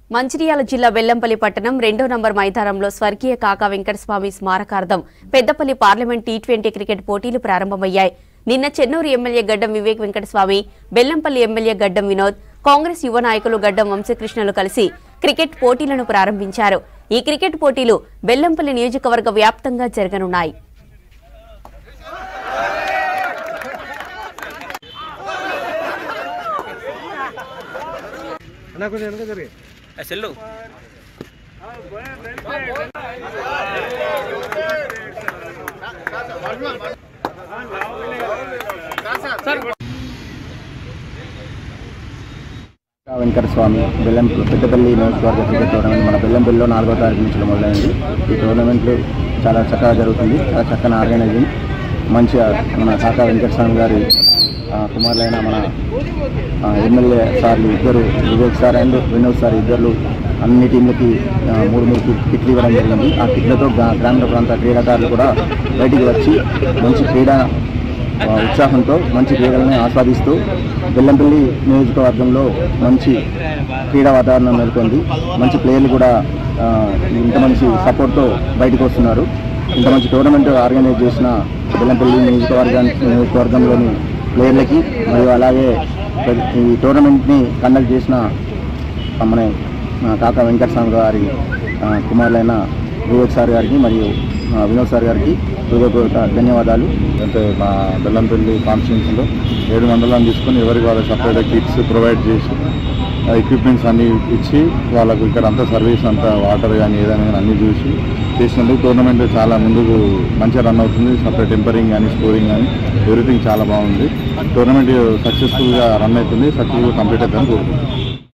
మంచిర్యాల జిల్లా వెల్లంపల్లి పట్టణం రెండో నంబర్ మైదానంలో స్వర్గీయ కాకా వెంకటస్వామి స్మారకార్థం Peddapalli parliament T twenty cricket పోటీలు ప్రారంభమయ్యాయి నిన్న చెన్నూరు ఎమ్మెల్యే గడ్డం వివేక్ వెంకటస్వామి బెల్లంపల్లి ఎమ్మెల్యే గడ్డం వినోద్ కాంగ్రెస్ యువ నాయకులు గడ్డం వంశకృష్ణలు కలిసి క్రికెట్ పోటీలను ప్రారంభించారు ఈ క్రికెట్ పోటీలు బెల్లంపల్లి నియోజకవర్గ వ్యాప్తంగా జరగనున్నాయి అన్నా కొంచెం వెనక జరిగి సెల్లు వెంకట స్వామి బెల్లం పెద్దపల్లి నియోజకవర్గ క్రికెట్ టోర్నమెంట్ మన బెల్లంపల్లిలో నాలుగో తారీఖు నుంచి మొదలైంది ఈ టోర్నమెంట్లు చాలా చక్కగా జరుగుతుంది చాలా చక్కని ఆర్గనైజింగ్ మంచిగా మన కాకా వెంకట స్వామి గారి ఆ, కుమారులైన మన ఆ, ఎమ్మెల్యే సార్లు ఇద్దరు Vivek sir and Vinod sir ఇద్దరు అన్ని టీంలకి ఆ, మూడు మూడు కిట్- కిట్లు ఇవ్వడం జరిగింది ఆ కిట్లతో గ్రా- గ్రామీణ ప్రాంత క్రీడాకారులు కూడా బయటికి వచ్చి మంచి క్రీడా ఆ, ఉత్సాహంతో మంచి క్రీడల్ని ఆస్వాదిస్తూ బెల్లంపల్లి నియోజకవర్గంలో మంచి క్రీడా వాతావరణం నెలకొంది మంచి ప్లేయర్లు కూడా ఆ, ఇంత మంచి సపోర్ట్తో బయటకు వస్తున్నారు ఇంత మంచి టోర్నమెంట్ ఆర్గనైజ్ చేసిన బెల్లంపల్లి నియోజకవర్గం నియోజకవర్గంలోని ప్లేయర్లకి మరియు అలాగే ప్ర- ఈ టోర్నమెంట్ని కండక్ట్ చేసిన మన ఆ, కాకా వెంకటస్వామి గారి ఆ, కుమారులైన వివేక్ సార్ గారికి మరియు ఆ, వినోద్ సార్ గారికి హృదయపూర్వక ధన్యవాదాలు అంటే మా బెల్లంపల్లి కాన్స్టిట్యూన్సీలో ఏడు మండలాన్ని తీసుకొని ఎవరికి వాళ్ళ సపరేట్ కిట్స్ ప్రొవైడ్ చేసి ఎక్విప్మెంట్స్ అన్నీ ఇచ్చి వాళ్ళకు ఇక్కడ అంతా సర్వీస్ అంతా వాటర్ కానీ ఏదైనా కానీ అన్నీ చూసి చేసినందుకు టోర్నమెంట్ చాలా ముందుకు మంచిగా రన్ అవుతుంది సపరేట్ టెంపరింగ్ కానీ స్కోరింగ్ కానీ ఎవ్రీథింగ్ చాలా బాగుంది టోర్నమెంట్ సక్సెస్ఫుల్గా రన్ అవుతుంది సక్సెస్ఫుల్ కంప్లీట్ అవుతుందని కోరుకుంటున్నాను